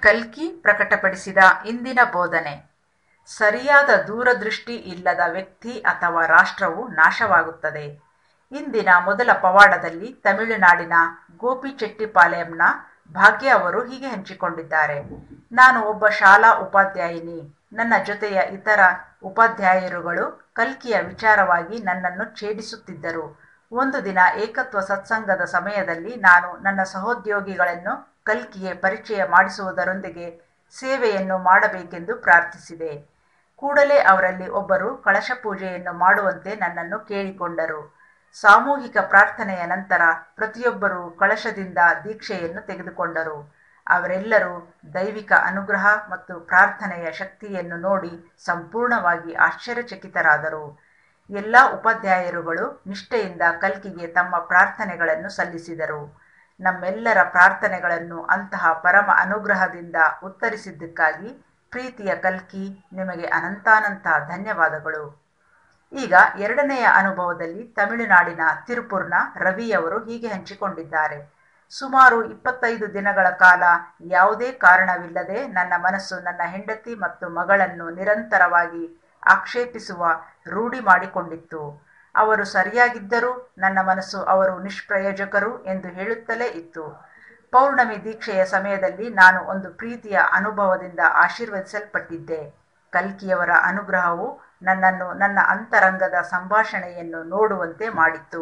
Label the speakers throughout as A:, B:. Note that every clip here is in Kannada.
A: ಕಲ್ಕಿ ಪ್ರಕಟಪಡಿಸಿದ ಇಂದಿನ ಬೋಧನೆ ಸರಿಯಾದ ದೂರದೃಷ್ಟಿ ಇಲ್ಲದ ವ್ಯಕ್ತಿ ಅಥವಾ ರಾಷ್ಟ್ರವು ನಾಶವಾಗುತ್ತದೆ ಇಂದಿನ ಮೊದಲ ಪವಾಡದಲ್ಲಿ ತಮಿಳುನಾಡಿನ ಗೋಪಿಚೆಟ್ಟಿಪಾಳ್ಯಂನ ಭಾಗ್ಯ ಅವರು ಹೀಗೆ ಹಂಚಿಕೊಂಡಿದ್ದಾರೆ ನಾನು ಒಬ್ಬ ಶಾಲಾ ಉಪಾಧ್ಯಾಯಿನಿ ನನ್ನ ಜೊತೆಯ ಇತರ ಉಪಾಧ್ಯಾಯರುಗಳು ಕಲ್ಕಿಯ ವಿಚಾರವಾಗಿ ನನ್ನನ್ನು ಛೇಡಿಸುತ್ತಿದ್ದರು ಒಂದು ದಿನ ಏಕತ್ವ ಸತ್ಸಂಗದ ಸಮಯದಲ್ಲಿ ನಾನು ನನ್ನ ಸಹೋದ್ಯೋಗಿಗಳನ್ನು ಕಲ್ಕಿಗೆ ಪರಿಚಯ ಮಾಡಿಸುವುದರೊಂದಿಗೆ ಸೇವೆಯನ್ನು ಮಾಡಬೇಕೆಂದು ಪ್ರಾರ್ಥಿಸಿದೆ ಕೂಡಲೇ ಅವರಲ್ಲಿ ಒಬ್ಬರು ಕಳಶ ಪೂಜೆಯನ್ನು ಮಾಡುವಂತೆ ನನ್ನನ್ನು ಕೇಳಿಕೊಂಡರು ಸಾಮೂಹಿಕ ಪ್ರಾರ್ಥನೆಯ ನಂತರ ಪ್ರತಿಯೊಬ್ಬರೂ ಕಳಶದಿಂದ ದೀಕ್ಷೆಯನ್ನು ತೆಗೆದುಕೊಂಡರು ಅವರೆಲ್ಲರೂ ದೈವಿಕ ಅನುಗ್ರಹ ಮತ್ತು ಪ್ರಾರ್ಥನೆಯ ಶಕ್ತಿಯನ್ನು ನೋಡಿ ಸಂಪೂರ್ಣವಾಗಿ ಆಶ್ಚರ್ಯಚಕಿತರಾದರು ಎಲ್ಲ ಉಪಾಧ್ಯಾಯರುಗಳು ನಿಷ್ಠೆಯಿಂದ ಕಲ್ಕಿಗೆ ತಮ್ಮ ಪ್ರಾರ್ಥನೆಗಳನ್ನು ಸಲ್ಲಿಸಿದರು ನಮ್ಮೆಲ್ಲರ ಪ್ರಾರ್ಥನೆಗಳನ್ನು ಅಂತಹ ಪರಮ ಅನುಗ್ರಹದಿಂದ ಉತ್ತರಿಸಿದ್ದಕ್ಕಾಗಿ ಪ್ರೀತಿಯ ಕಲ್ಕಿ ನಿಮಗೆ ಅನಂತಾನಂತ ಧನ್ಯವಾದಗಳು ಈಗ ಎರಡನೆಯ ಅನುಭವದಲ್ಲಿ ತಮಿಳುನಾಡಿನ ತಿರುಪುರ್ನ ರವಿಯವರು ಹೀಗೆ ಹಂಚಿಕೊಂಡಿದ್ದಾರೆ ಸುಮಾರು ಇಪ್ಪತ್ತೈದು ದಿನಗಳ ಕಾಲ ಯಾವುದೇ ಕಾರಣವಿಲ್ಲದೆ ನನ್ನ ಮನಸ್ಸು ನನ್ನ ಹೆಂಡತಿ ಮತ್ತು ಮಗಳನ್ನು ನಿರಂತರವಾಗಿ ಆಕ್ಷೇಪಿಸುವ ರೂಢಿ ಮಾಡಿಕೊಂಡಿತ್ತು ಅವರು ಸರಿಯಾಗಿದ್ದರೂ ನನ್ನ ಮನಸ್ಸು ಅವರು ನಿಷ್ಪ್ರಯೋಜಕರು ಎಂದು ಹೇಳುತ್ತಲೇ ಇತ್ತು ಪೌರ್ಣಮಿ ದೀಕ್ಷೆಯ ಸಮಯದಲ್ಲಿ ನಾನು ಒಂದು ಪ್ರೀತಿಯ ಅನುಭವದಿಂದ ಆಶೀರ್ವದಿಸಲ್ಪಟ್ಟಿದ್ದೆ ಕಲ್ಕಿಯವರ ಅನುಗ್ರಹವು ನನ್ನನ್ನು ನನ್ನ ಅಂತರಂಗದ ಸಂಭಾಷಣೆಯನ್ನು ನೋಡುವಂತೆ ಮಾಡಿತ್ತು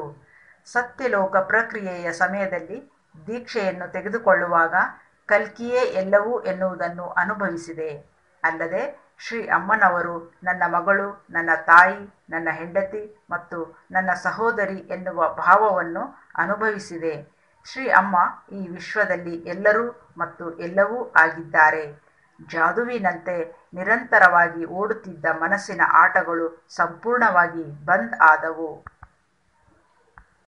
A: ಸತ್ಯಲೋಕ ಪ್ರಕ್ರಿಯೆಯ ಸಮಯದಲ್ಲಿ ದೀಕ್ಷೆಯನ್ನು ತೆಗೆದುಕೊಳ್ಳುವಾಗ ಕಲ್ಕಿಯೇ ಎಲ್ಲವೂ ಎನ್ನುವುದನ್ನು ಅನುಭವಿಸಿದೆ ಅಲ್ಲದೆ ಶ್ರೀ ಅಮ್ಮನವರು ನನ್ನ ಮಗಳು ನನ್ನ ತಾಯಿ ನನ್ನ ಹೆಂಡತಿ ಮತ್ತು ನನ್ನ ಸಹೋದರಿ ಎನ್ನುವ ಭಾವವನ್ನು ಅನುಭವಿಸಿದೆ ಶ್ರೀ ಅಮ್ಮ ಈ ವಿಶ್ವದಲ್ಲಿ ಎಲ್ಲರೂ ಮತ್ತು ಎಲ್ಲವೂ ಆಗಿದ್ದಾರೆ ಜಾದುವಿನಂತೆ ನಿರಂತರವಾಗಿ ಓಡುತ್ತಿದ್ದ ಮನಸ್ಸಿನ ಆಟಗಳು ಸಂಪೂರ್ಣವಾಗಿ ಬಂದ್ ಆದವು